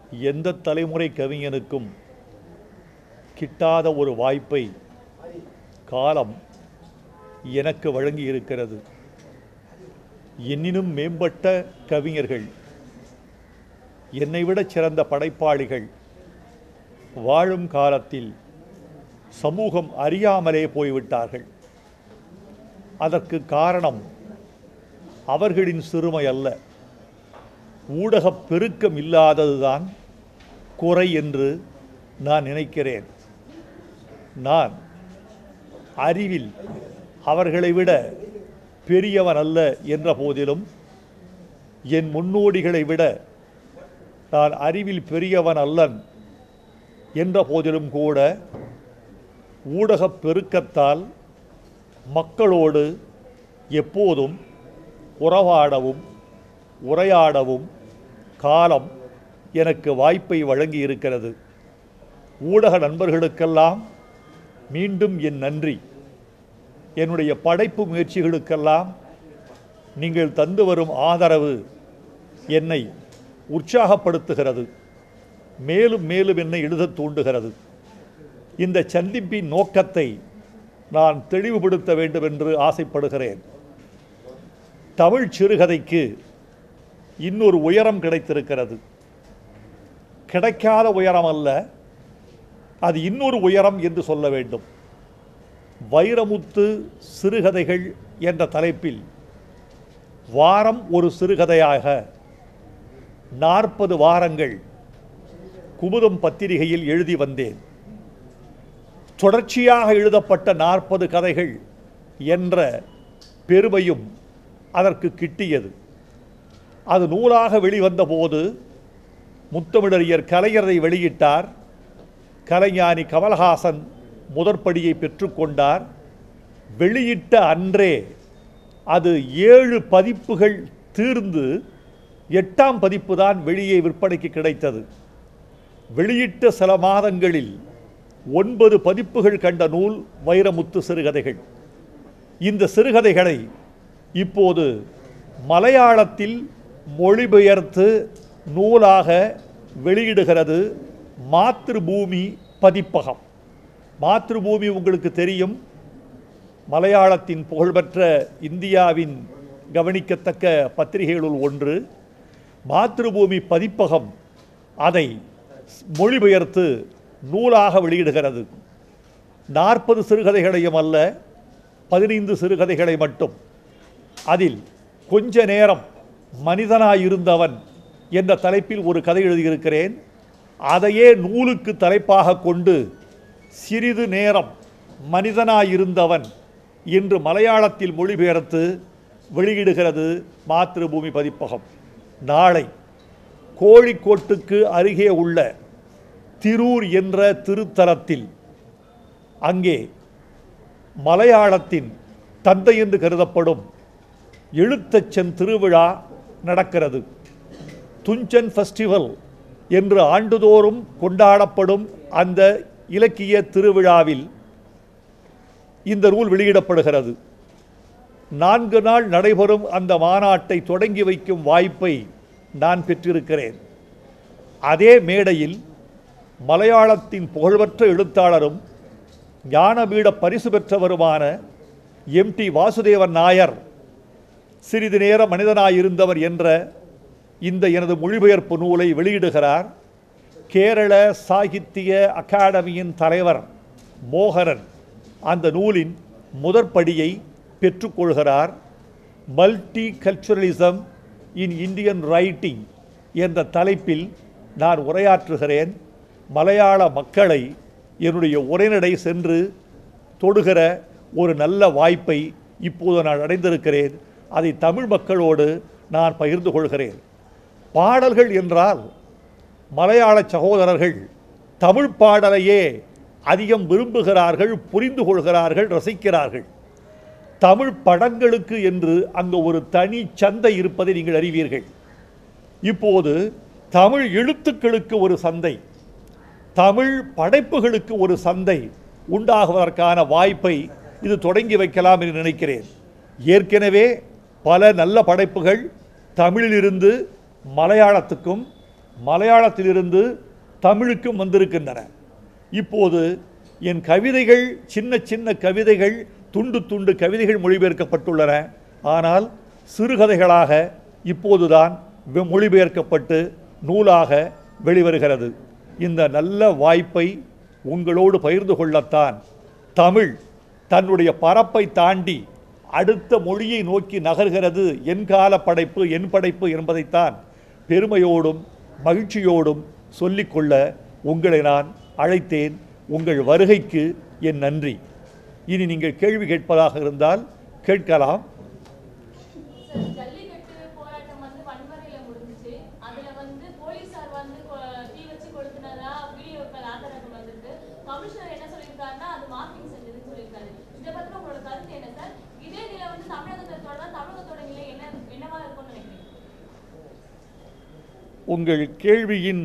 எந்த தலைமுறை கவிஞனுக்கும் கிட்டாத ஒரு வாய்ப்பை காலம் எனக்கு வழங்கி இருக்கிறது என்னினும் மேம்பட்ட கவிஞர்கள் என்னை விட சிறந்த படைப்பாளிகள் வாழும் காலத்தில் சமூகம் அறியாமலே போய்விட்டார்கள் அதற்கு காரணம் அவர்களின் சிறுமை அல்ல ஊடகப் பெருக்கம் இல்லாததுதான் குறை என்று நான் நினைக்கிறேன் நான் அறிவில் அவர்களை விட பெரியவன் அல்ல என்ற போதிலும் என் முன்னோடிகளை விட நான் அறிவில் பெரியவன் அல்லன் என்ற போதிலும் கூட ஊடகப் பெருக்கத்தால் மக்களோடு எப்போதும் உறவாடவும் உரையாடவும் காலம் எனக்கு வாய்ப்பை வழங்கி இருக்கிறது ஊடக நண்பர்களுக்கெல்லாம் மீண்டும் என் நன்றி என்னுடைய படைப்பு முயற்சிகளுக்கெல்லாம் நீங்கள் தந்து வரும் ஆதரவு என்னை உற்சாகப்படுத்துகிறது மேலும் மேலும் என்னை எழுதத் தூண்டுகிறது இந்த சந்திப்பின் நோக்கத்தை நான் தெளிவுபடுத்த வேண்டும் என்று ஆசைப்படுகிறேன் தமிழ் சிறுகதைக்கு இன்னொரு உயரம் கிடைத்திருக்கிறது கிடைக்காத உயரம் அல்ல அது இன்னொரு உயரம் என்று சொல்ல வேண்டும் வைரமுத்து சிறுகதைகள் என்ற தலைப்பில் வாரம் ஒரு சிறுகதையாக நாற்பது வாரங்கள் குமுதம் பத்திரிகையில் எழுதி வந்தேன் தொடர்ச்சியாக எழுதப்பட்ட நாற்பது கதைகள் என்ற பெருமையும் அதற்கு கிட்டியது அது நூலாக வெளிவந்த போது முத்தமிழறிஞர் கலைஞரை வெளியிட்டார் கலைஞானி கமல்ஹாசன் முதற்படியை பெற்றுக்கொண்டார் வெளியிட்ட அன்றே அது ஏழு பதிப்புகள் தீர்ந்து எட்டாம் பதிப்பு தான் வெளியே விற்பனைக்கு கிடைத்தது வெளியிட்ட சில மாதங்களில் ஒன்பது பதிப்புகள் கண்ட நூல் வைரமுத்து சிறுகதைகள் இந்த சிறுகதைகளை இப்போது மலையாளத்தில் மொழிபெயர்த்து நூலாக வெளியிடுகிறது மாத்ருபூமி பதிப்பகம் மாத்ருபூமி உங்களுக்கு தெரியும் மலையாளத்தின் புகழ்பெற்ற இந்தியாவின் கவனிக்கத்தக்க பத்திரிகைகளுள் ஒன்று மாத்ருபூமி பதிப்பகம் அதை மொழிபெயர்த்து நூலாக வெளியிடுகிறது நாற்பது சிறுகதைகளையும் அல்ல பதினைந்து சிறுகதைகளை மட்டும் அதில் கொஞ்ச நேரம் மனிதனாயிருந்தவன் என்ற தலைப்பில் ஒரு கதை எழுதியிருக்கிறேன் அதையே நூலுக்கு தலைப்பாக கொண்டு சிறிது நேரம் மனிதனாயிருந்தவன் என்று மலையாளத்தில் மொழிபெயர்த்து வெளியிடுகிறது மாத்ருபூமி பதிப்பகம் நாளை கோழிக்கோட்டுக்கு அருகே உள்ள திரூர் என்ற திருத்தலத்தில் அங்கே மலையாளத்தின் தந்தை என்று கருதப்படும் எழுத்தச்சன் திருவிழா நடக்கிறது துஞ்சன் ஃபெஸ்டிவல் என்று ஆண்டுதோறும் கொண்டாடப்படும் அந்த இலக்கிய திருவிழாவில் இந்த நூல் வெளியிடப்படுகிறது நான்கு நாள் நடைபெறும் அந்த மாநாட்டை தொடங்கி வைக்கும் வாய்ப்பை நான் பெற்றிருக்கிறேன் அதே மேடையில் மலையாளத்தின் புகழ்பெற்ற எழுத்தாளரும் ஞானபீட பரிசு பெற்றவருமான எம் டி வாசுதேவன் நாயர் சிறிது நேரம் மனிதனாயிருந்தவர் என்ற இந்த எனது மொழிபெயர்ப்பு நூலை வெளியிடுகிறார் கேரள சாகித்ய அகாடமியின் தலைவர் மோகனன் அந்த நூலின் முதற்படியை பெற்றுக்கொள்கிறார் multiculturalism in Indian writing என்ற தலைப்பில் நான் உரையாற்றுகிறேன் மலையாள மக்களை என்னுடைய உரைநடை சென்று தொடுகிற ஒரு நல்ல வாய்ப்பை இப்போது நான் அடைந்திருக்கிறேன் அதை தமிழ் மக்களோடு நான் பகிர்ந்து கொள்கிறேன் பாடல்கள் என்றால் மலையாள சகோதரர்கள் தமிழ் பாடலையே அதிகம் விரும்புகிறார்கள் புரிந்து கொள்கிறார்கள் ரசிக்கிறார்கள் தமிழ் படங்களுக்கு என்று அங்கு ஒரு தனி சந்தை இருப்பதை நீங்கள் அறிவீர்கள் இப்போது தமிழ் எழுத்துக்களுக்கு ஒரு சந்தை தமிழ் படைப்புகளுக்கு ஒரு சந்தை உண்டாகுவதற்கான வாய்ப்பை இது தொடங்கி வைக்கலாம் என்று நினைக்கிறேன் ஏற்கனவே பல நல்ல படைப்புகள் தமிழிலிருந்து மலையாளத்துக்கும் மலையாளத்திலிருந்து தமிழுக்கும் வந்திருக்கின்றன இப்போது என் கவிதைகள் சின்ன சின்ன கவிதைகள் துண்டு துண்டு கவிதைகள் மொழிபெயர்க்கப்பட்டுள்ளன ஆனால் சிறுகதைகளாக இப்போதுதான் வெ- மொழிபெயர்க்கப்பட்டு நூலாக வெளிவருகிறது இந்த நல்ல வாய்ப்பை உங்களோடு பகிர்ந்து கொள்ளத்தான் தமிழ் தன்னுடைய பரப்பை தாண்டி அடுத்த மொழியை நோக்கி நகர்கிறது என் கால படைப்பு என் படைப்பு என்பதைத்தான் பெருமையோடும் மகிழ்ச்சியோடும் சொல்லிக்கொள்ள உங்களை நான் அழைத்தேன் உங்கள் வருகைக்கு என் நன்றி இனி நீங்கள் கேள்வி கேட்பதாக இருந்தால் கேட்கலாம் சார், ஜல்லிக்கட்டு போராட்டம் வந்து வன்முறையில முடிஞ்சுச்சு. அதுல வந்து போலீசார் வந்து கொ- தீ வச்சு கொளுத்துனதா வீடியோக்கள் ஆதாரங்கள் வந்திருக்கு. கமிஷனர் என்ன சொல்லியிருக்காருன்னா, அது marking செஞ்சதுன்னு சொல்லியிருக்காரு. இதை பத்தின உங்களோட கருத்து என்ன சார்? இதே நிலை வந்து தமிழகத்துல தொடர்ந்தா தமிழகத்தோட நிலை என்ன என்னவா இருக்கும்னு நினைக்கிறீங்க உங்கள் கேள்வியின்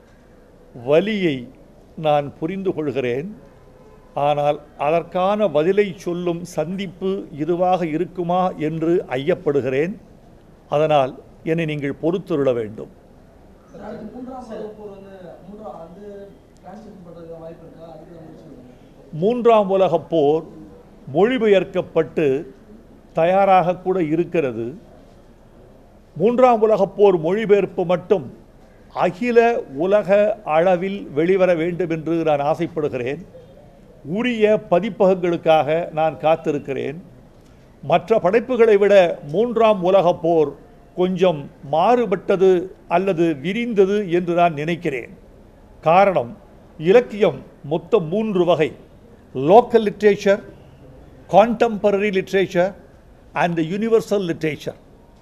வலியை நான் புரிந்து கொள்கிறேன் ஆனால் அதற்கான பதிலை சொல்லும் சந்திப்பு இதுவாக இருக்குமா என்று ஐயப்படுகிறேன் அதனால் என்னை நீங்கள் பொறுத்துருள வேண்டும் சார், அடுத்து மூன்றாம் வகுப்பு வந்து மூன்றாம் அது டிரான்ஸ்லேட் பண்றதுக்கு வாய்ப்பு இருக்கா அதுக்கு தான் முடிச்சு மூன்றாம் உலகப் போர் மொழிபெயர்க்கப்பட்டு தயாராக கூட இருக்கிறது மூன்றாம் உலகப் போர் மொழிபெயர்ப்பு மட்டும் அகில உலக அளவில் வெளிவர வேண்டும் என்று நான் ஆசைப்படுகிறேன் உரிய பதிப்பகங்களுக்காக நான் காத்திருக்கிறேன் மற்ற படைப்புகளை விட மூன்றாம் உலகப் போர் கொஞ்சம் மாறுபட்டது அல்லது விரிந்தது என்று நான் நினைக்கிறேன் காரணம் இலக்கியம் மொத்தம் மூன்று வகை local literature contemporary literature and universal literature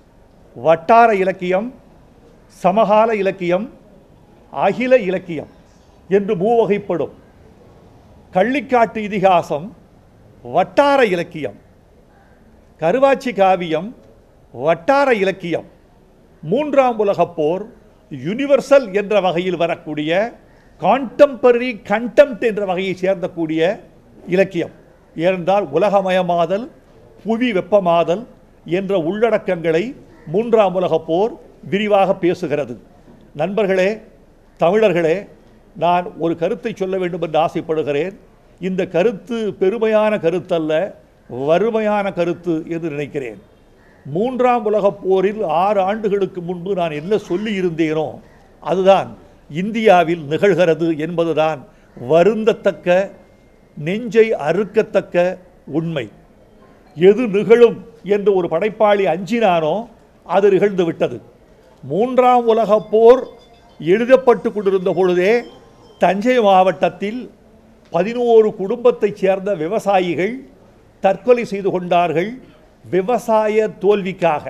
வட்டார இலக்கியம் சமகால இலக்கியம் அகில இலக்கியம் என்று மூவகைப்படும் கள்ளிக்காட்டு இதிகாசம் வட்டார இலக்கியம் கருவாச்சி காவியம் வட்டார இலக்கியம் மூன்றாம் உலகப் போர் யுனிவர்சல் என்ற வகையில் வரக்கூடிய கான்டெம்பரரி கண்டெம்ட் என்ற வகையை சேர்ந்தக்கூடிய இலக்கியம் ஏனென்றால் உலகமயமாதல் புவி வெப்பமாதல் என்ற உள்ளடக்கங்களை மூன்றாம் உலகப் போர் விரிவாக பேசுகிறது நண்பர்களே தமிழர்களே நான் ஒரு கருத்தை சொல்ல வேண்டும் என்று ஆசைப்படுகிறேன் இந்த கருத்து பெருமையான கருத்தல்ல வறுமையான கருத்து என்று நினைக்கிறேன் மூன்றாம் உலகப் போரில் ஆறு ஆண்டுகளுக்கு முன்பு நான் என்ன சொல்லி இருந்தேனோ அதுதான் இந்தியாவில் நிகழ்கிறது என்பதுதான் வருந்தத்தக்க நெஞ்சை அறுக்கத்தக்க உண்மை எது நிகழும் என்று ஒரு படைப்பாளி அஞ்சினானோ அது நிகழ்ந்து விட்டது மூன்றாம் உலகப் போர் எழுதப்பட்டு கொண்டிருந்த பொழுதே தஞ்சை மாவட்டத்தில் பதினோரு குடும்பத்தைச் சேர்ந்த விவசாயிகள் தற்கொலை செய்து கொண்டார்கள் விவசாய தோல்விக்காக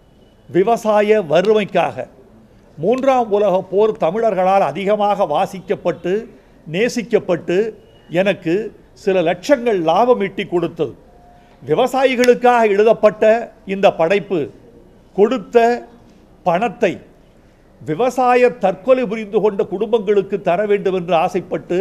விவசாய வறுமைக்காக மூன்றாம் உலகப் போர் தமிழர்களால் அதிகமாக வாசிக்கப்பட்டு நேசிக்கப்பட்டு எனக்கு சில லட்சங்கள் லாபம் ஈட்டி கொடுத்தது விவசாயிகளுக்காக எழுதப்பட்ட இந்த படைப்பு கொடுத்த பணத்தை விவசாய தற்கொலை புரிந்து கொண்ட குடும்பங்களுக்கு தர வேண்டும் என்று ஆசைப்பட்டு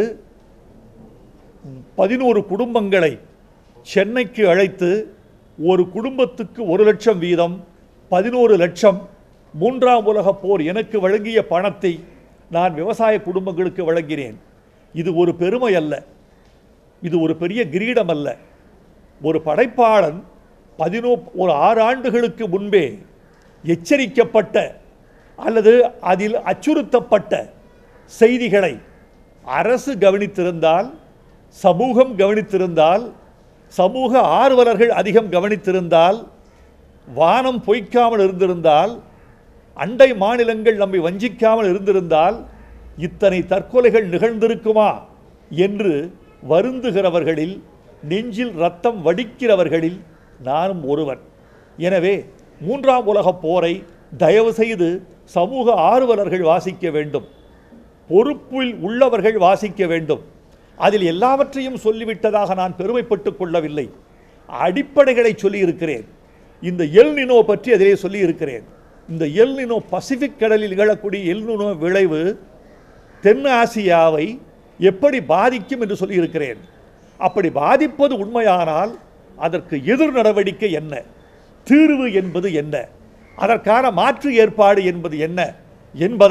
பதினோரு குடும்பங்களை சென்னைக்கு அழைத்து ஒரு குடும்பத்துக்கு ஒரு லட்சம் வீதம் பதினோரு லட்சம் மூன்றாம் உலகப் போர் எனக்கு வழங்கிய பணத்தை நான் விவசாய குடும்பங்களுக்கு வழங்கினேன் இது ஒரு பெருமை அல்ல இது ஒரு பெரிய கிரீடம் அல்ல ஒரு படைப்பாளன் பதினோ ஒரு ஆறு ஆண்டுகளுக்கு முன்பே எச்சரிக்கப்பட்ட அல்லது அதில் அச்சுறுத்தப்பட்ட செய்திகளை அரசு கவனித்திருந்தால் சமூகம் கவனித்திருந்தால் சமூக ஆர்வலர்கள் அதிகம் கவனித்திருந்தால் வானம் பொய்க்காமல் இருந்திருந்தால் அண்டை மாநிலங்கள் நம்மை வஞ்சிக்காமல் இருந்திருந்தால் இத்தனை தற்கொலைகள் நிகழ்ந்திருக்குமா என்று வருந்துகிறவர்களில் நெஞ்சில் ரத்தம் வடிக்கிறவர்களில் நானும் ஒருவன் எனவே மூன்றாம் உலகப் போரை தயவு செய்து சமூக ஆர்வலர்கள் வாசிக்க வேண்டும் பொறுப்பில் உள்ளவர்கள் வாசிக்க வேண்டும் அதில் எல்லாவற்றையும் சொல்லிவிட்டதாக நான் பெருமைப்பட்டுக் கொள்ளவில்லை அடிப்படைகளை சொல்லியிருக்கிறேன் இந்த எல் நினோ பற்றி அதிலே சொல்லியிருக்கிறேன் இந்த எல் நினோ பசிபிக் கடலில் நிகழக்கூடிய எல் நினோ விளைவு தென் ஆசியாவை எப்படி பாதிக்கும் என்று சொல்லியிருக்கிறேன் அப்படி பாதிப்பது உண்மையானால் அதற்கு எதிர் நடவடிக்கை என்ன தீர்வு என்பது என்ன அதற்கான மாற்று ஏற்பாடு என்பது என்ன என்பதை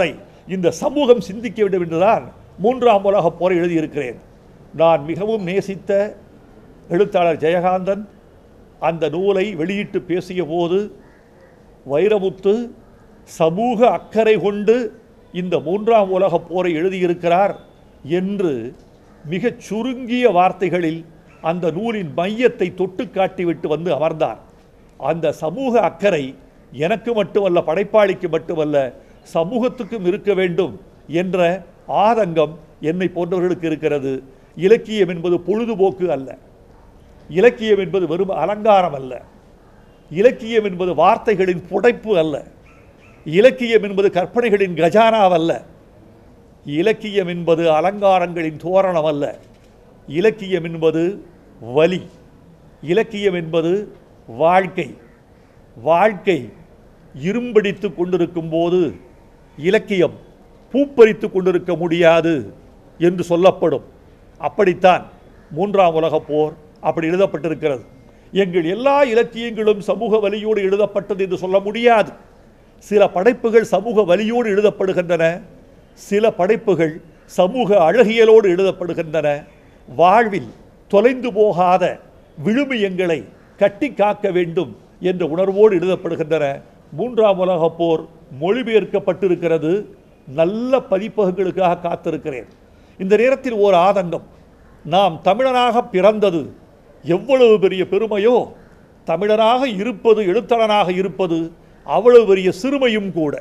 இந்த சமூகம் சிந்திக்க வேண்டும் என்றுதான் மூன்றாம் உலகப் போரை எழுதியிருக்கிறேன் நான் மிகவும் நேசித்த எழுத்தாளர் ஜெயகாந்தன் அந்த நூலை வெளியிட்டு பேசிய போது வைரமுத்து சமூக அக்கறை கொண்டு இந்த மூன்றாம் உலகப் போரை எழுதியிருக்கிறார் என்று மிகச் சுருங்கிய வார்த்தைகளில் அந்த நூலின் மையத்தை தொட்டு காட்டிவிட்டு வந்து அமர்ந்தார் அந்த சமூக அக்கறை எனக்கு மட்டுமல்ல படைப்பாளிக்கு மட்டுமல்ல சமூகத்துக்கும் இருக்க வேண்டும் என்ற ஆதங்கம் என்னை போன்றவர்களுக்கு இருக்கிறது இலக்கியம் என்பது பொழுதுபோக்கு அல்ல இலக்கியம் என்பது வெறும் அலங்காரம் அல்ல இலக்கியம் என்பது வார்த்தைகளின் புடைப்பு அல்ல இலக்கியம் என்பது கற்பனைகளின் கஜானாவல்ல இலக்கியம் என்பது அலங்காரங்களின் தோரணம் அல்ல இலக்கியம் என்பது வலி இலக்கியம் என்பது வாழ்க்கை வாழ்க்கை இரும்படித்து கொண்டிருக்கும் போது இலக்கியம் பூப்பறித்து கொண்டிருக்க முடியாது என்று சொல்லப்படும் அப்படித்தான் மூன்றாம் உலகப் போர் அப்படி எழுதப்பட்டிருக்கிறது எங்கள் எல்லா இலக்கியங்களும் சமூக வலியோடு எழுதப்பட்டது என்று சொல்ல முடியாது சில படைப்புகள் சமூக வலியோடு எழுதப்படுகின்றன சில படைப்புகள் சமூக அழகியலோடு எழுதப்படுகின்றன வாழ்வில் தொலைந்து போகாத விழுமியங்களை கட்டி காக்க வேண்டும் என்ற உணர்வோடு எழுதப்படுகின்றன மூன்றாம் உலகப் போர் மொழிபெயர்க்கப்பட்டிருக்கிறது நல்ல பதிப்பகங்களுக்காக காத்திருக்கிறேன் இந்த நேரத்தில் ஓர் ஆதங்கம் நாம் தமிழனாக பிறந்தது எவ்வளவு பெரிய பெருமையோ தமிழனாக இருப்பது எழுத்தாளனாக இருப்பது அவ்வளவு பெரிய சிறுமையும் கூட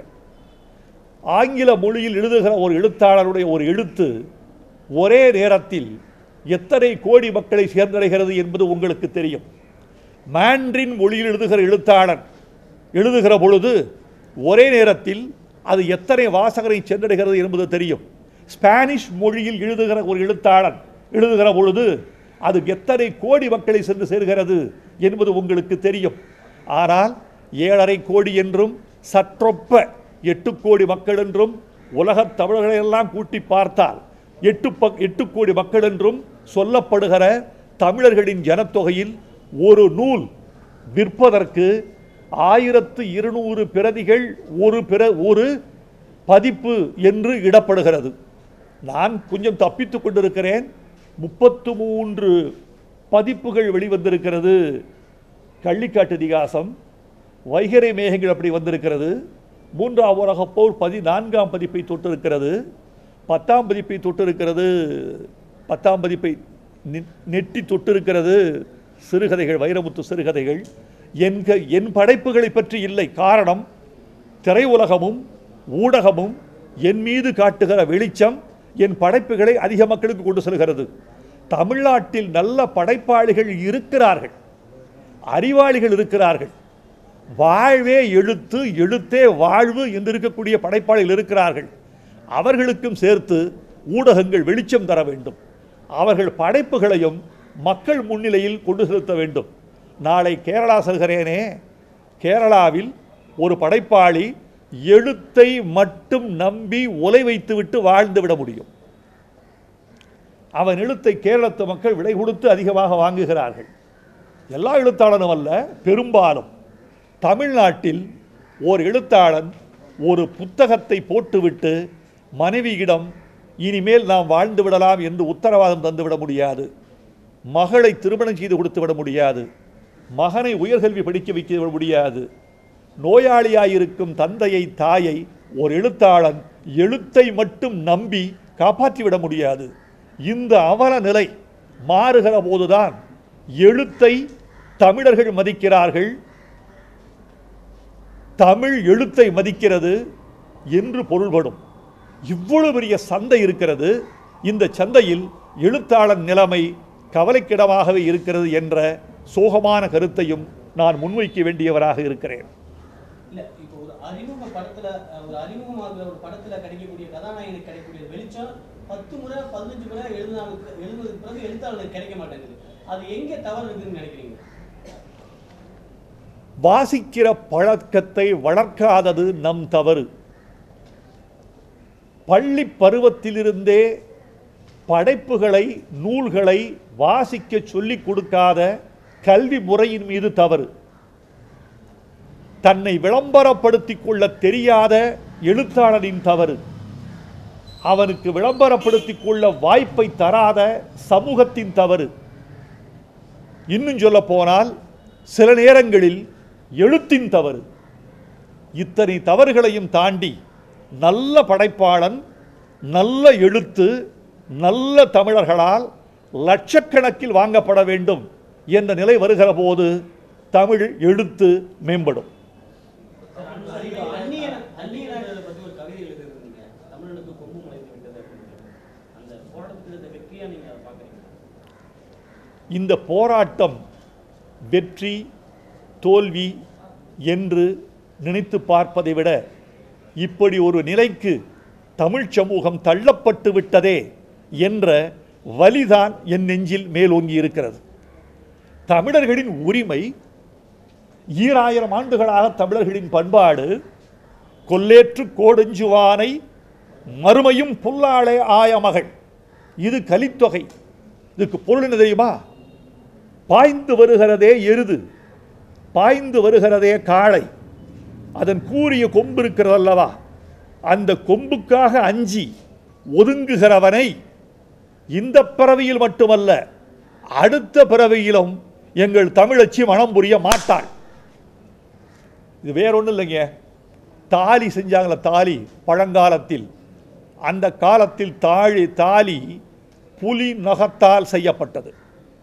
ஆங்கில மொழியில் எழுதுகிற ஒரு எழுத்தாளருடைய ஒரு எழுத்து ஒரே நேரத்தில் எத்தனை கோடி மக்களை சேர்ந்தடைகிறது என்பது உங்களுக்கு தெரியும் மாண்ட்ரின் மொழியில் எழுதுகிற எழுத்தாளன் எழுதுகிற பொழுது ஒரே நேரத்தில் அது எத்தனை வாசகரை சென்றடைகிறது என்பது தெரியும் ஸ்பானிஷ் மொழியில் எழுதுகிற ஒரு எழுத்தாளன் எழுதுகிற பொழுது அது எத்தனை கோடி மக்களை சென்று சேர்கிறது என்பது உங்களுக்கு தெரியும் ஆனால் ஏழரை கோடி என்றும் சற்றொப்ப எட்டு கோடி மக்கள் என்றும் உலகத் தமிழர்களை எல்லாம் கூட்டி பார்த்தால் எட்டு ப எட்டு கோடி மக்கள் என்றும் சொல்லப்படுகிற தமிழர்களின் ஜனத்தொகையில் ஒரு நூல் விற்பதற்கு ஆயிரத்து இருநூறு பிரதிகள் ஒரு பிற ஒரு பதிப்பு என்று இடப்படுகிறது நான் கொஞ்சம் தப்பித்துக் கொண்டிருக்கிறேன் முப்பத்து மூன்று பதிப்புகள் வெளிவந்திருக்கிறது கள்ளிக்காட்டு திகாசம் வைகரை மேகங்கள் அப்படி வந்திருக்கிறது மூன்றாம் உலகப் போர் பதினான்காம் பதிப்பை தொட்டிருக்கிறது பத்தாம் பதிப்பை தொட்டிருக்கிறது பத்தாம் பதிப்பை நெ- நெட்டி தொட்டிருக்கிறது சிறுகதைகள் வைரமுத்து சிறுகதைகள் என் க- என் படைப்புகளை பற்றி இல்லை காரணம் திரையுலகமும் ஊடகமும் என் மீது காட்டுகிற வெளிச்சம் என் படைப்புகளை அதிக மக்களுக்கு கொண்டு செல்கிறது தமிழ்நாட்டில் நல்ல படைப்பாளிகள் இருக்கிறார்கள் அறிவாளிகள் இருக்கிறார்கள் வாழ்வே எழுத்து எழுத்தே வாழ்வு என்று இருக்கக்கூடிய படைப்பாளிகள் இருக்கிறார்கள் அவர்களுக்கும் சேர்த்து ஊடகங்கள் வெளிச்சம் தர வேண்டும் அவர்கள் படைப்புகளையும் மக்கள் முன்னிலையில் கொண்டு செலுத்த வேண்டும் நாளை கேரளா செல்கிறேனே கேரளாவில் ஒரு படைப்பாளி எழுத்தை மட்டும் நம்பி உலை வைத்துவிட்டு வாழ்ந்து விட முடியும் அவன் எழுத்தை கேரளத்து மக்கள் விலை கொடுத்து அதிகமாக வாங்குகிறார்கள் எல்லா எழுத்தாளனும் அல்ல பெரும்பாலும் தமிழ்நாட்டில் ஓர் எழுத்தாளன் ஒரு புத்தகத்தை போட்டுவிட்டு மனைவியிடம் இனிமேல் நாம் வாழ்ந்து விடலாம் என்று உத்தரவாதம் தந்துவிட முடியாது மகளை திருமணம் செய்து கொடுத்து விட முடியாது மகனை உயர்கல்வி படிக்க வைக்க விட முடியாது நோயாளியாயிருக்கும் தந்தையை தாயை ஒரு எழுத்தாளன் எழுத்தை மட்டும் நம்பி காப்பாற்றிவிட முடியாது இந்த அவல நிலை மாறுகிற போதுதான் எழுத்தை தமிழர்கள் மதிக்கிறார்கள் தமிழ் எழுத்தை மதிக்கிறது என்று பொருள்படும் இவ்வளவு பெரிய சந்தை இருக்கிறது இந்த சந்தையில் எழுத்தாளன் நிலைமை கவலைக்கிடமாகவே இருக்கிறது என்ற சோகமான கருத்தையும் நான் முன்வைக்க வேண்டியவராக இருக்கிறேன் இல்ல இப்போ ஒரு அறிமுக படத்துல அஹ், ஒரு அறிமுகமாகிற ஒரு படத்துல கிடைக்கக்கூடிய கதாநாயகனுக்கு கிடைக்கக்கூடிய வெளிச்சம் பத்து முறை பதினஞ்சு முறை எழுதினாலுக்கு எழுதுனதுக்கு பிறகு எழுத்தாளனுக்கு கிடைக்க மாட்டேங்குது அது எங்க தவறு இருக்குன்னு நினைக்கிறீங்க வாசிக்கிற பழக்கத்தை வளர்க்காதது நம் தவறு பள்ளி பருவத்திலிருந்தே படைப்புகளை நூல்களை வாசிக்க சொல்லிக் கொடுக்காத கல்வி முறையின் மீது தவறு தன்னை விளம்பரப்படுத்திக் கொள்ள தெரியாத எழுத்தாளரின் தவறு அவனுக்கு விளம்பரப்படுத்திக் கொள்ள வாய்ப்பை தராத சமூகத்தின் தவறு இன்னும் சொல்ல போனால் சில நேரங்களில் எழுத்தின் தவறு இத்தனை தவறுகளையும் தாண்டி நல்ல படைப்பாளன் நல்ல எழுத்து நல்ல தமிழர்களால் லட்சக்கணக்கில் வாங்கப்பட வேண்டும் என்ற நிலை வருகிற போது தமிழ் எழுத்து மேம்படும் அந்நிய அந்நிய நாடுகளை பத்தி ஒரு கவிதை எழுதிருந்தீங்க தமிழனுக்கு கொம்பு முளைத்து விட்டது அப்படின்னு அந்த போராட்டத்தில் இந்த வெற்றியா நீங்க அதை பாக்குறீங்க இந்த போராட்டம் வெற்றி தோல்வி என்று நினைத்து பார்ப்பதை விட இப்படி ஒரு நிலைக்கு தமிழ் சமூகம் தள்ளப்பட்டு விட்டதே என்ற வலிதான் என் நெஞ்சில் மேலோங்கி இருக்கிறது தமிழர்களின் உரிமை ஈராயிரம் ஆண்டுகளாக தமிழர்களின் பண்பாடு கொல்லேற்று கோடஞ்சுவானை மறுமையும் புல்லாளே ஆய மகள் இது கலித்தொகை இதுக்கு பொருள் என்ன தெரியுமா பாய்ந்து வருகிறதே எருது பாய்ந்து வருகிறதே காளை அதன் கூரிய கொம்பு இருக்கிறது அல்லவா அந்த கொம்புக்காக அஞ்சி ஒதுங்குகிறவனை இந்த பிறவியில் மட்டுமல்ல அடுத்த பிறவியிலும் எங்கள் தமிழச்சி மனம் புரிய மாட்டாள் இது வேற ஒன்றும் இல்லைங்க தாலி செஞ்சாங்களே தாலி பழங்காலத்தில் அந்த காலத்தில் தாழி தாலி புலி நகத்தால் செய்யப்பட்டது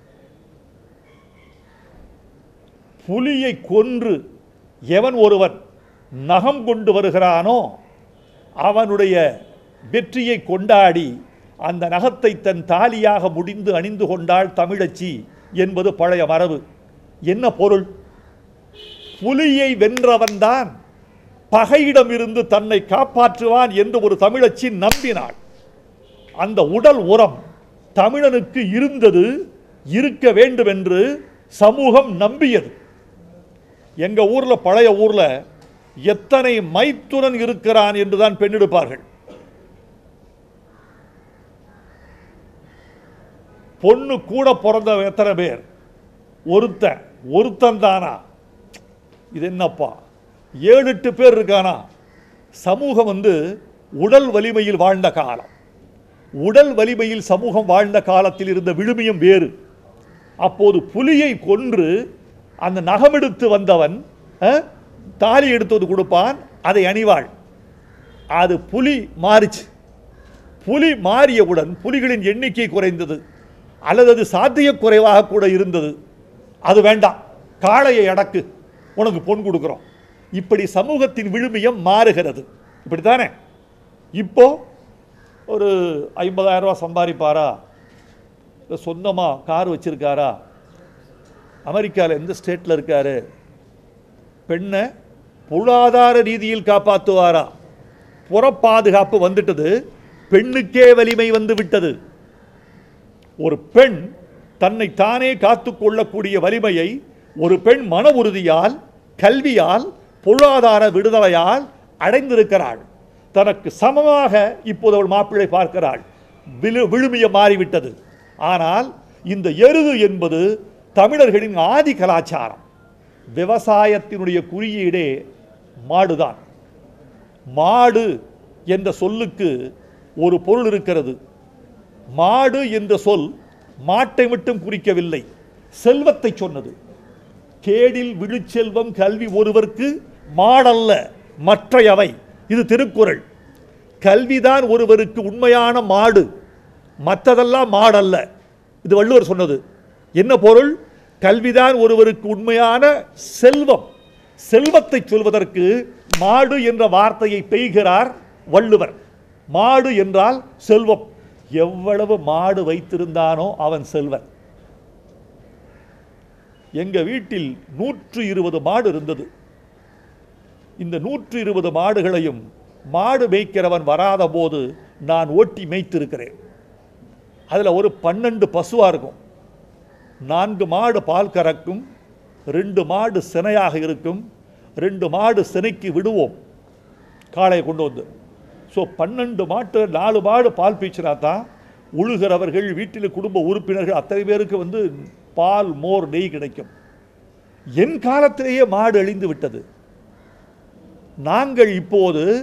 புலியை கொன்று எவன் ஒருவன் நகம் கொண்டு வருகிறானோ அவனுடைய வெற்றியை கொண்டாடி அந்த நகத்தை தன் தாலியாக முடிந்து அணிந்து கொண்டாள் தமிழச்சி என்பது பழைய மரபு என்ன பொருள் புலியை வென்றவன்தான் பகையிடமிருந்து தன்னை காப்பாற்றுவான் என்று ஒரு தமிழச்சி நம்பினாள் அந்த உடல் உரம் தமிழனுக்கு இருந்தது இருக்க வேண்டும் என்று சமூகம் நம்பியது எங்க ஊர்ல பழைய ஊர்ல எத்தனை மைத்துனன் இருக்கிறான் என்றுதான் பெண்ணெடுப்பார்கள் பொண்ணு கூட பிறந்த எத்தனை பேர் ஒருத்தன் ஒருத்தன் தானா இது என்னப்பா ஏழு எட்டு பேர் இருக்கானா சமூகம் வந்து உடல் வலிமையில் வாழ்ந்த காலம் உடல் வலிமையில் சமூகம் வாழ்ந்த காலத்தில் இருந்த விழுமியம் வேறு அப்போது புலியை கொன்று அந்த நகமெடுத்து வந்தவன் அஹ், தாலி எடுத்து வந்து கொடுப்பான் அதை அணிவாள் அது புலி மாறிச்சு புலி மாறியவுடன் புலிகளின் எண்ணிக்கை குறைந்தது அல்லது அது சாத்தியக் குறைவாக கூட இருந்தது அது வேண்டாம் காளையை அடக்கு உனக்கு பொன் கொடுக்குறோம் இப்படி சமூகத்தின் விழுமியம் மாறுகிறது இப்படித்தானே இப்போ ஒரு ஐம்பதாயிரம் ரூபாய் சம்பாதிப்பாரா இல்லை சொந்தமாக கார் வச்சிருக்காரா அமெரிக்காவில் எந்த ஸ்டேட்டில் இருக்காரு பெண்ணை பொருளாதார ரீதியில் காப்பாற்றுவாரா புறப்பாதுகாப்பு வந்துட்டது பெண்ணுக்கே வலிமை வந்து விட்டது ஒரு பெண் தன்னை தானே காத்துக்கொள்ளக்கூடிய வலிமையை ஒரு பெண் மன உறுதியால் கல்வியால் பொருளாதார விடுதலையால் அடைந்திருக்கிறாள் தனக்கு சமமாக இப்போது அவள் மாப்பிள்ளை பார்க்கிறாள் விழு விழுமிய மாறிவிட்டது ஆனால் இந்த எருது என்பது தமிழர்களின் ஆதி கலாச்சாரம் விவசாயத்தினுடைய குறியீடே மாடுதான் மாடு என்ற சொல்லுக்கு ஒரு பொருள் இருக்கிறது மாடு என்ற சொல் மாட்டை மட்டும் குறிக்கவில்லை செல்வத்தை சொன்னது கேடில் விழுச்செல்வம் கல்வி ஒருவருக்கு மாடல்ல மற்றையவை இது திருக்குறள் கல்விதான் ஒருவருக்கு உண்மையான மாடு மற்றதெல்லாம் மாடல்ல இது வள்ளுவர் சொன்னது என்ன பொருள் கல்விதான் ஒருவருக்கு உண்மையான செல்வம் செல்வத்தை சொல்வதற்கு மாடு என்ற வார்த்தையை பெய்கிறார் வள்ளுவர் மாடு என்றால் செல்வம் எவ்வளவு மாடு வைத்திருந்தானோ அவன் செல்வன் எங்க வீட்டில் நூற்று இருபது மாடு இருந்தது இந்த நூற்று இருபது மாடுகளையும் மாடு மேய்க்கிறவன் வராத போது நான் ஓட்டி மேய்த்திருக்கிறேன் அதில் ஒரு பன்னெண்டு பசுவாக இருக்கும் நான்கு மாடு பால் கறக்கும் ரெண்டு மாடு சினையாக இருக்கும் ரெண்டு மாடு சினைக்கு விடுவோம் காளையை கொண்டு வந்து ஸோ பன்னெண்டு மாட்டு நாலு மாடு பால் பீச்சினா தான் உழுகிறவர்கள் வீட்டில் குடும்ப உறுப்பினர்கள் அத்தனை பேருக்கு வந்து பால் மோர் நெய் கிடைக்கும் என் காலத்திலேயே மாடு அழிந்து விட்டது நாங்கள் இப்போது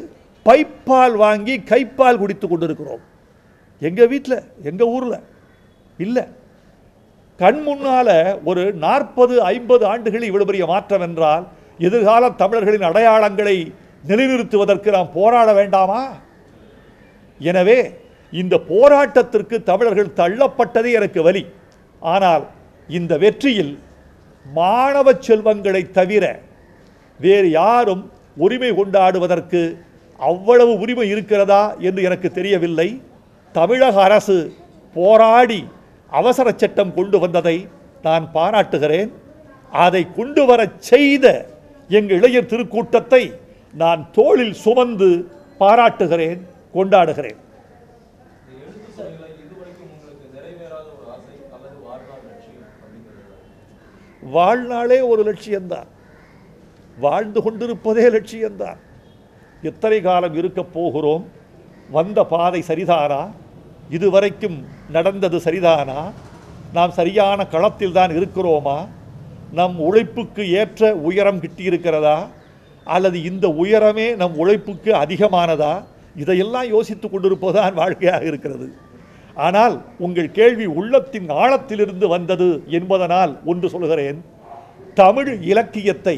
பைப்பால் வாங்கி கைப்பால் குடித்து கொண்டிருக்கிறோம் எங்கள் வீட்டில் எங்கள் ஊரில் இல்லை கண் முன்னால ஒரு நாற்பது ஐம்பது ஆண்டுகளில் இவ்வளவு பெரிய மாற்றம் என்றால் எதிர்கால தமிழர்களின் அடையாளங்களை நிலைநிறுத்துவதற்கு நாம் போராட வேண்டாமா எனவே இந்த போராட்டத்திற்கு தமிழர்கள் தள்ளப்பட்டதே எனக்கு வலி ஆனால் இந்த வெற்றியில் மாணவ செல்வங்களை தவிர வேறு யாரும் உரிமை கொண்டாடுவதற்கு அவ்வளவு உரிமை இருக்கிறதா என்று எனக்கு தெரியவில்லை தமிழக அரசு போராடி அவசர சட்டம் கொண்டு வந்ததை நான் பாராட்டுகிறேன் அதை கொண்டு வரச் செய்த எங்கள் இளைஞர் திருக்கூட்டத்தை நான் தோளில் சுமந்து பாராட்டுகிறேன் கொண்டாடுகிறேன் இந்த எழுத்து பணிகளை இதுவரைக்கும் உங்களுக்கு நிறைவேறாத ஒரு ஆசை அல்லது வாழ்நாள் லட்சியம் அப்படிங்கிறது வாழ்நாளே ஒரு லட்சியம்தான் வாழ்ந்து கொண்டிருப்பதே லட்சியம்தான் எத்தனை காலம் இருக்கப் போகிறோம் வந்த பாதை சரிதானா இதுவரைக்கும் நடந்தது சரிதானா நாம் சரியான களத்தில் தான் இருக்கிறோமா நம் உழைப்புக்கு ஏற்ற உயரம் கிட்டியிருக்கிறதா அல்லது இந்த உயரமே நம் உழைப்புக்கு அதிகமானதா இதையெல்லாம் யோசித்துக் கொண்டிருப்பதுதான் வாழ்க்கையாக இருக்கிறது ஆனால் உங்கள் கேள்வி உள்ளத்தின் ஆழத்திலிருந்து வந்தது என்பதனால் ஒன்று சொல்கிறேன் தமிழ் இலக்கியத்தை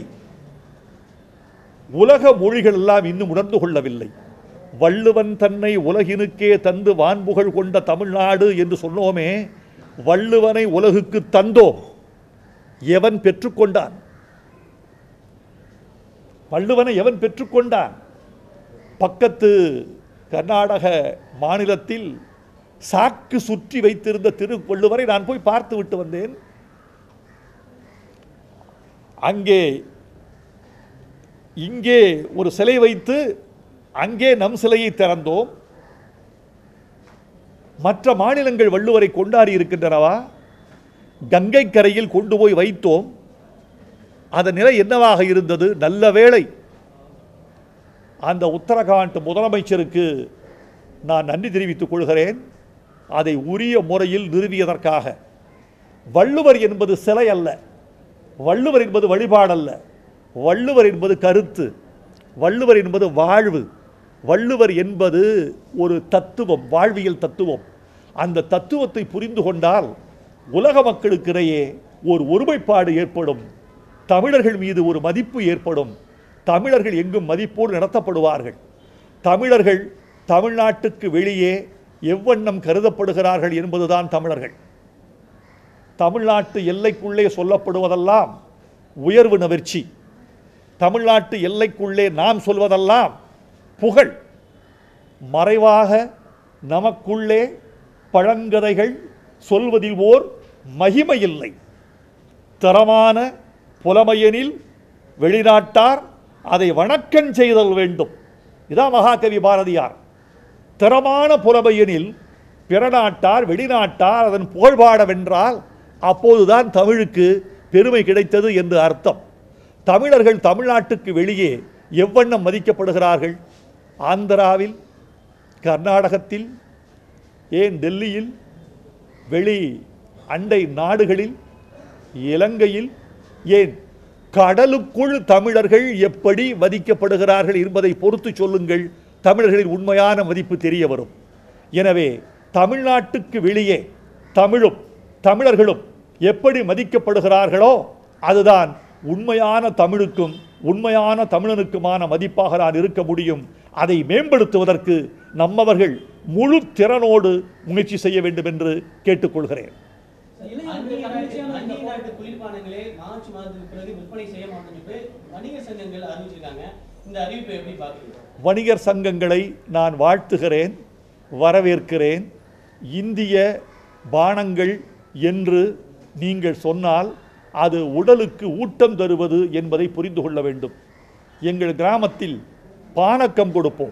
உலக மொழிகள் எல்லாம் இன்னும் உணர்ந்து கொள்ளவில்லை வள்ளுவன் தன்னை உலகினுக்கே தந்து வான்புகழ் கொண்ட தமிழ்நாடு என்று சொன்னோமே வள்ளுவனை உலகுக்கு தந்தோம் எவன் பெற்றுக்கொண்டான் வள்ளுவனை எவன் பெற்றுக்கொண்டான் பக்கத்து கர்நாடக மாநிலத்தில் சாக்கு சுற்றி வைத்திருந்த திருவள்ளுவரை நான் போய் பார்த்து விட்டு வந்தேன் அங்கே இங்கே ஒரு சிலை வைத்து அங்கே நம் சிலையை திறந்தோம் மற்ற மாநிலங்கள் வள்ளுவரை கொண்டாடி இருக்கின்றனவா கங்கை கரையில் கொண்டு போய் வைத்தோம் அதன் நிலை என்னவாக இருந்தது நல்ல வேளை அந்த உத்தரகாண்ட் முதலமைச்சருக்கு நான் நன்றி தெரிவித்துக் கொள்கிறேன் அதை உரிய முறையில் நிறுவியதற்காக வள்ளுவர் என்பது சிலை அல்ல வள்ளுவர் என்பது வழிபாடல்ல வள்ளுவர் என்பது கருத்து வள்ளுவர் என்பது வாழ்வு வள்ளுவர் என்பது ஒரு தத்துவம் வாழ்வியல் தத்துவம் அந்த தத்துவத்தை புரிந்து கொண்டால் உலக மக்களுக்கிடையே ஒரு ஒருமைப்பாடு ஏற்படும் தமிழர்கள் மீது ஒரு மதிப்பு ஏற்படும் தமிழர்கள் எங்கும் மதிப்போடு நடத்தப்படுவார்கள் தமிழர்கள் தமிழ்நாட்டுக்கு வெளியே எவ்வண்ணம் கருதப்படுகிறார்கள் என்பதுதான் தமிழர்கள் தமிழ்நாட்டு எல்லைக்குள்ளே சொல்லப்படுவதெல்லாம் உயர்வு நவிர்ச்சி தமிழ்நாட்டு எல்லைக்குள்ளே நாம் சொல்வதெல்லாம் புகழ் மறைவாக நமக்குள்ளே பழங்கதைகள் சொல்வதில் ஓர் மகிமை இல்லை தரமான புலமையெனில் வெளிநாட்டார் அதை வணக்கம் செய்தல் வேண்டும் இதான் மகாகவி பாரதியார் திறமான புலமையெனில் பிற நாட்டார் வெளிநாட்டார் அதன் புகழ்பாடவென்றால் அப்போதுதான் தமிழுக்கு பெருமை கிடைத்தது என்று அர்த்தம் தமிழர்கள் தமிழ்நாட்டுக்கு வெளியே எவ்வண்ணம் மதிக்கப்படுகிறார்கள் ஆந்திராவில் கர்நாடகத்தில் ஏன் டெல்லியில் வெளி அண்டை நாடுகளில் இலங்கையில் ஏன் கடலுக்குள் தமிழர்கள் எப்படி மதிக்கப்படுகிறார்கள் என்பதை பொறுத்து சொல்லுங்கள் தமிழர்களின் உண்மையான மதிப்பு தெரிய வரும் எனவே தமிழ்நாட்டுக்கு வெளியே தமிழும் தமிழர்களும் எப்படி மதிக்கப்படுகிறார்களோ அதுதான் உண்மையான தமிழுக்கும் உண்மையான தமிழனுக்குமான மதிப்பாக நான் இருக்க முடியும் அதை மேம்படுத்துவதற்கு நம்மவர்கள் முழு திறனோடு முயற்சி செய்ய வேண்டும் என்று கேட்டுக்கொள்கிறேன் இளைஞர்கள் அந்நிய நாட்டு மகிழ்ச்சியான இந்த அந்நிய போ- நாட்டு குளிர்பானங்களே மார்ச் மாதத்துக்கு பிறகு விற்பனை செய்ய மாட்டோம்னு சொல்லிட்டு வணிக சங்கங்கள் அறிவிச்சிருக்காங்க இந்த அறிவிப்பை எப்படி பாக்குறீங்க வணிகர் சங்கங்களை நான் வாழ்த்துகிறேன் வரவேற்கிறேன் இந்திய பானங்கள் என்று நீங்கள் சொன்னால் அது உடலுக்கு ஊட்டம் தருவது என்பதை புரிந்து கொள்ள வேண்டும் எங்கள் கிராமத்தில் பானக்கம் கொடுப்போம்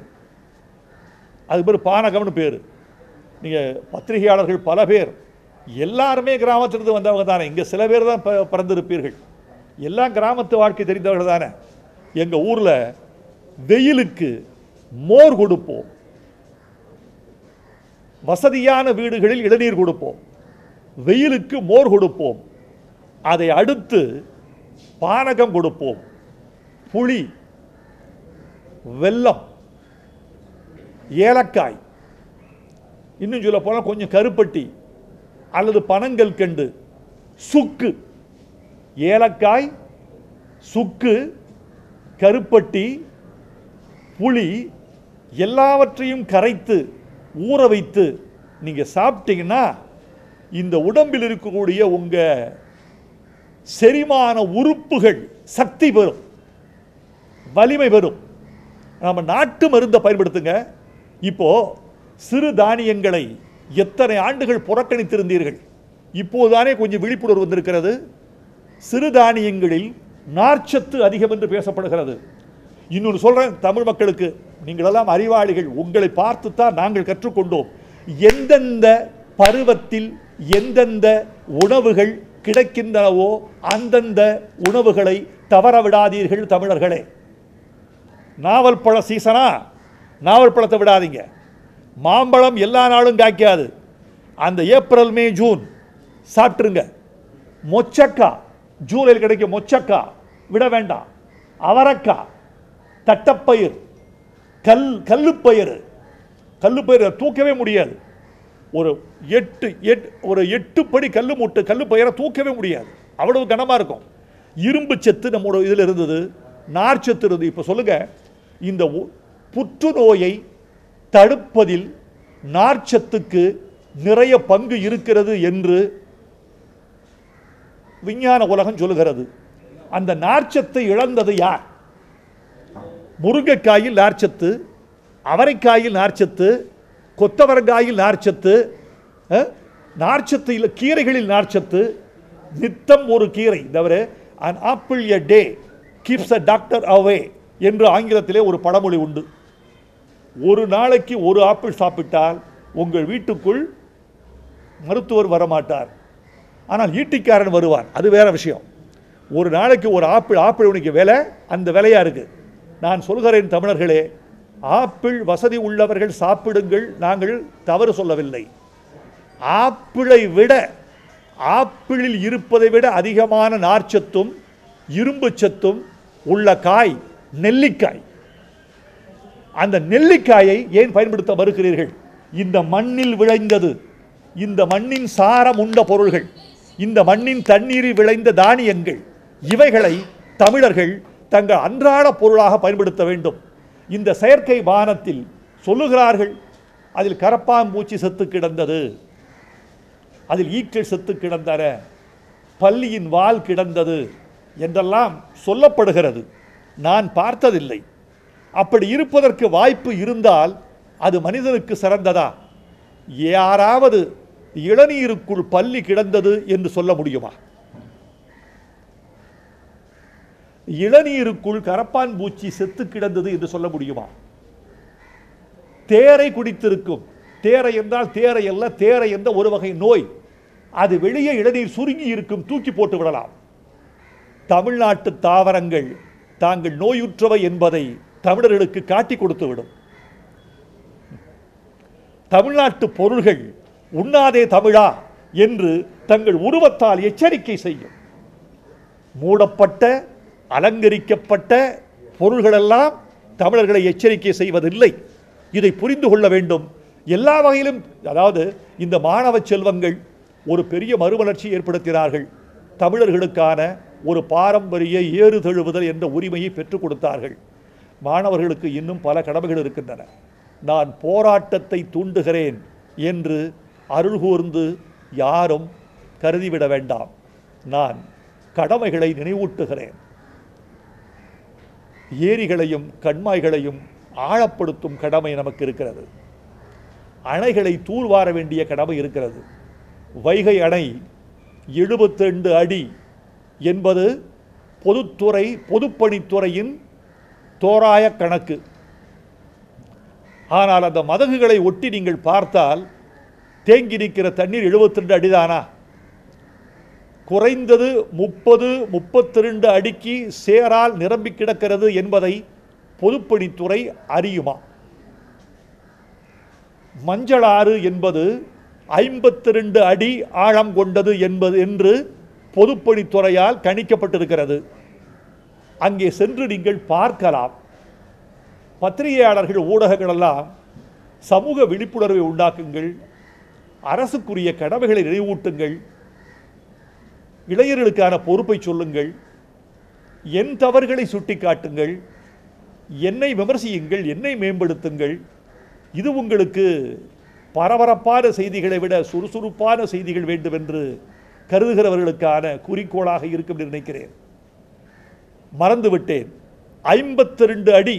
அது பேர் பானகம்னு பேர் நீங்கள் பத்திரிகையாளர்கள் பல பேர் எல்லாருமே கிராமத்திலிருந்து வந்தவங்க தானே இங்கே சில பேர் தான் ப- பிறந்திருப்பீர்கள் எல்லாம் கிராமத்து வாழ்க்கை தெரிந்தவர்கள் தானே எங்கள் ஊரில் வெயிலுக்கு மோர் கொடுப்போம் வசதியான வீடுகளில் இளநீர் கொடுப்போம் வெயிலுக்கு மோர் கொடுப்போம் அதை அடுத்து பானகம் கொடுப்போம் புளி வெல்லம் ஏலக்காய் இன்னும் சொல்ல போனால் கொஞ்சம் கருப்பட்டி அல்லது பனங்கல் கண்டு சுக்கு ஏலக்காய் சுக்கு கருப்பட்டி புளி எல்லாவற்றையும் கரைத்து ஊற வைத்து நீங்கள் சாப்பிட்டீங்கன்னா இந்த உடம்பில் இருக்கக்கூடிய உங்கள் செரிமான உறுப்புகள் சக்தி பெறும் வலிமை பெறும் நம்ம நாட்டு மருந்தை பயன்படுத்துங்க இப்போ சிறு தானியங்களை எத்தனை ஆண்டுகள் புறக்கணித்திருந்தீர்கள் இப்போதுதானே கொஞ்சம் விழிப்புணர்வு வந்திருக்கிறது சிறுதானியங்களில் நார்ச்சத்து அதிகம் என்று பேசப்படுகிறது இன்னொன்று சொல்றேன் தமிழ் மக்களுக்கு நீங்களெல்லாம் அறிவாளிகள் உங்களை பார்த்து தான் நாங்கள் கற்றுக்கொண்டோம் எந்தெந்த பருவத்தில் எந்தெந்த உணவுகள் கிடைக்கின்றனவோ அந்தந்த உணவுகளை தவற விடாதீர்கள் தமிழர்களே நாவல் பழ சீசனா நாவல் பழத்தை விடாதீங்க மாம்பழம் எல்லா நாளும் காய்க்காது அந்த ஏப்ரல் மே ஜூன் சாப்பிட்ருங்க மொச்சக்காய் ஜூலையில் கிடைக்கும் மொச்சக்காய் விட வேண்டாம் அவரக்காய் தட்டப்பயிர் கல் கல்லுப்பயிர் கல்லுப்பயிரை தூக்கவே முடியாது ஒரு எட்டு எட் ஒரு எட்டு படி கல்லு மூட்டு கல்லு பயிரை தூக்கவே முடியாது அவ்வளவு கனமாக இருக்கும் இரும்பு சத்து நம்மளோட இதில் இருந்தது நார்ச்சத்து இருந்தது இப்போ சொல்லுங்க இந்த உ- புற்றுநோயை தடுப்பதில் நார்ச்சத்துக்கு நிறைய பங்கு இருக்கிறது என்று விஞ்ஞான உலகம் சொல்லுகிறது அந்த நார்ச்சத்தை இழந்தது யார் முருங்கைக்காயில் நார்ச்சத்து அவரைக்காயில் நார்ச்சத்து கொத்தவரங்காயில் நார்ச்சத்து அஹ், நார்ச்சத்து இல்லை கீரைகளில் நார்ச்சத்து நித்தம் ஒரு கீரை தவிர an apple a day keeps a doctor away என்று ஆங்கிலத்திலே ஒரு பழமொழி உண்டு ஒரு நாளைக்கு ஒரு ஆப்பிள் சாப்பிட்டால் உங்கள் வீட்டுக்குள் மருத்துவர் வரமாட்டார் ஆனால் ஈட்டிக்காரன் வருவார் அது வேற விஷயம் ஒரு நாளைக்கு ஒரு ஆப்பிள் ஆப்பிள் உனக்கு விலை அந்த விலையா இருக்கு நான் சொல்கிறேன் தமிழர்களே ஆப்பிள் வசதி உள்ளவர்கள் சாப்பிடுங்கள் நாங்கள் தவறு சொல்லவில்லை ஆப்பிளை விட ஆப்பிளில் இருப்பதை விட அதிகமான நார்ச்சத்தும் இரும்பு சத்தும் உள்ள காய் நெல்லிக்காய் அந்த நெல்லிக்காயை ஏன் பயன்படுத்த மறுக்கிறீர்கள் இந்த மண்ணில் விளைந்தது இந்த மண்ணின் சாரம் உண்ட பொருள்கள் இந்த மண்ணின் தண்ணீரில் விளைந்த தானியங்கள் இவைகளை தமிழர்கள் தங்கள் அன்றாட பொருளாக பயன்படுத்த வேண்டும் இந்த செயற்கை வானத்தில் சொல்லுகிறார்கள் அதில் கரப்பாம்பூச்சி செத்து கிடந்தது அதில் ஈக்கள் செத்து கிடந்தன பல்லியின் வால் கிடந்தது என்றெல்லாம் சொல்லப்படுகிறது நான் பார்த்ததில்லை அப்படி இருப்பதற்கு வாய்ப்பு இருந்தால் அது மனிதனுக்கு சிறந்ததா யாராவது இளநீருக்குள் பல்லி கிடந்தது என்று சொல்ல முடியுமா இளநீருக்குள் கரப்பான் பூச்சி செத்து கிடந்தது என்று சொல்ல முடியுமா தேரை குடித்திருக்கும் தேரை என்றால் தேரை அல்ல தேரை என்ற ஒரு வகை நோய் அது வெளியே இளநீர் சுருங்கி இருக்கும் தூக்கி போட்டு விடலாம் தமிழ்நாட்டு தாவரங்கள் தாங்கள் நோயுற்றவை என்பதை தமிழர்களுக்கு காட்டி கொடுத்து விடும் தமிழ்நாட்டு பொருள்கள் உண்ணாதே தமிழா என்று தங்கள் உருவத்தால் எச்சரிக்கை செய்யும் மூடப்பட்ட அலங்கரிக்கப்பட்ட பொருள்களெல்லாம் தமிழர்களை எச்சரிக்கை செய்வதில்லை இதை புரிந்து கொள்ள வேண்டும் எல்லா வகையிலும் அதாவது இந்த மாணவ செல்வங்கள் ஒரு பெரிய மறுமலர்ச்சி ஏற்படுத்தினார்கள் தமிழர்களுக்கான ஒரு பாரம்பரிய ஏறு தழுவுதல் என்ற உரிமையை பெற்றுக் கொடுத்தார்கள் மாணவர்களுக்கு இன்னும் பல கடமைகள் இருக்கின்றன நான் போராட்டத்தை தூண்டுகிறேன் என்று அருள் கூர்ந்து யாரும் கருதிவிட வேண்டாம் நான் கடமைகளை நினைவூட்டுகிறேன் ஏரிகளையும் கண்மாய்களையும் ஆழப்படுத்தும் கடமை நமக்கு இருக்கிறது அணைகளை தூர்வார வேண்டிய கடமை இருக்கிறது வைகை அணை 72 அடி என்பது பொதுத்துறை பொதுப்பணித்துறையின் தோராய கணக்கு ஆனால் அந்த மதகுகளை ஒட்டி நீங்கள் பார்த்தால் தேங்கி நிற்கிற தண்ணீர் 72 அடிதானா குறைந்தது முப்பது முப்பத்திரெண்டு அடிக்கு சேரால் நிரம்பி கிடக்கிறது என்பதை பொதுப்பணித்துறை அறியுமா மஞ்சளாறு என்பது ஐம்பத்தி ரெண்டு அடி ஆழம் கொண்டது என்பது என்று பொதுப்பணித்துறையால் கணிக்கப்பட்டிருக்கிறது அங்கே சென்று நீங்கள் பார்க்கலாம் பத்திரிகையாளர்கள் ஊடகங்களெல்லாம் சமூக விழிப்புணர்வை உண்டாக்குங்கள் அரசுக்குரிய கடமைகளை நினைவூட்டுங்கள் இளைஞர்களுக்கான பொறுப்பை சொல்லுங்கள் என் தவறுகளை சுட்டிக்காட்டுங்கள் என்னை விமர்சியுங்கள் என்னை மேம்படுத்துங்கள் இது உங்களுக்கு பரபரப்பான செய்திகளை விட சுறுசுறுப்பான செய்திகள் வேண்டுமென்று கருதுகிறவர்களுக்கான குறிக்கோளாக இருக்கும் என்று நினைக்கிறேன் மறந்துவிட்டேன் ஐம்பத்தி ரெண்டு அடி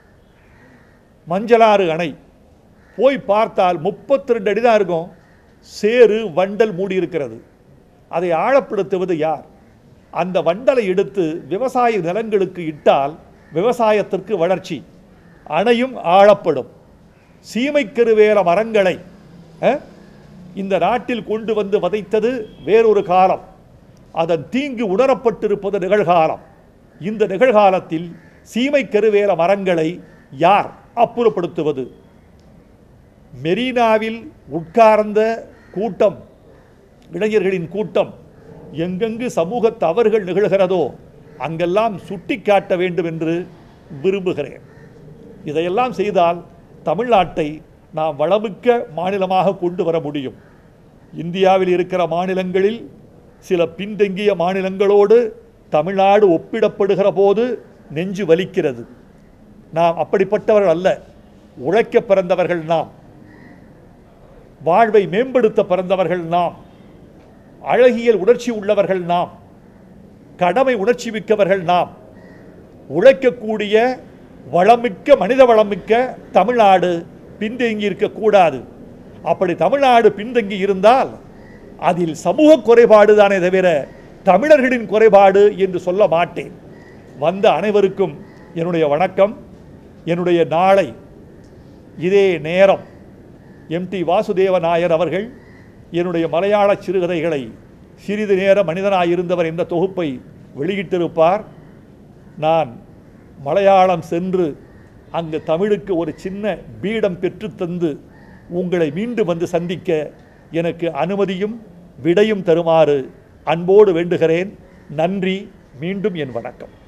மஞ்சளாறு அணை போய் பார்த்தால் முப்பத்தி ரெண்டு அடி தான் இருக்கும் சேறு வண்டல் மூடி இருக்கிறது அதை ஆழப்படுத்துவது யார் அந்த வண்டலை எடுத்து விவசாய நிலங்களுக்கு இட்டால் விவசாயத்திற்கு வளர்ச்சி அணையும் ஆழப்படும் சீமைக்கருவேல மரங்களை அஹ், இந்த நாட்டில் கொண்டு வந்து வதைத்தது வேறொரு காலம் அதன் தீங்கு உணரப்பட்டிருப்பது நிகழ்காலம் இந்த நிகழ்காலத்தில் சீமைக்கருவேல மரங்களை யார் அப்புறப்படுத்துவது மெரினாவில் உட்கார்ந்த கூட்டம் இளைஞர்களின் கூட்டம் எங்கெங்கு சமூக தவறுகள் நிகழ்கிறதோ அங்கெல்லாம் சுட்டிக்காட்ட வேண்டும் என்று விரும்புகிறேன் இதையெல்லாம் செய்தால் தமிழ்நாட்டை நாம் வளமிக்க மாநிலமாக கொண்டு வர முடியும் இந்தியாவில் இருக்கிற மாநிலங்களில் சில பின்தங்கிய மாநிலங்களோடு தமிழ்நாடு ஒப்பிடப்படுகிற போது நெஞ்சு வலிக்கிறது நாம் அப்படிப்பட்டவர்கள் அல்ல உழைக்க பிறந்தவர்கள் நாம் வாழ்வை மேம்படுத்த பிறந்தவர்கள் நாம் அழகியல் உணர்ச்சி உள்ளவர்கள் நாம் கடமை உணர்ச்சி மிக்கவர்கள் நாம் உழைக்கக்கூடிய வளமிக்க மனித வளமிக்க தமிழ்நாடு பின்தங்கி இருக்கக்கூடாது அப்படி தமிழ்நாடு பின்தங்கி இருந்தால் அதில் சமூக குறைபாடு தானே தவிர தமிழர்களின் குறைபாடு என்று சொல்ல மாட்டேன் வந்த அனைவருக்கும் என்னுடைய வணக்கம் என்னுடைய நாளை இதே நேரம் எம்டி வாசுதேவ நாயர் அவர்கள் என்னுடைய மலையாள சிறுகதைகளை சிறிது நேர மனிதனாயிருந்தவர் என்ற தொகுப்பை வெளியிட்டிருப்பார் நான் மலையாளம் சென்று அங்கு தமிழுக்கு ஒரு சின்ன பீடம் பெற்றுத்தந்து உங்களை மீண்டும் வந்து சந்திக்க எனக்கு அனுமதியும் விடையும் தருமாறு அன்போடு வேண்டுகிறேன் நன்றி மீண்டும் என் வணக்கம்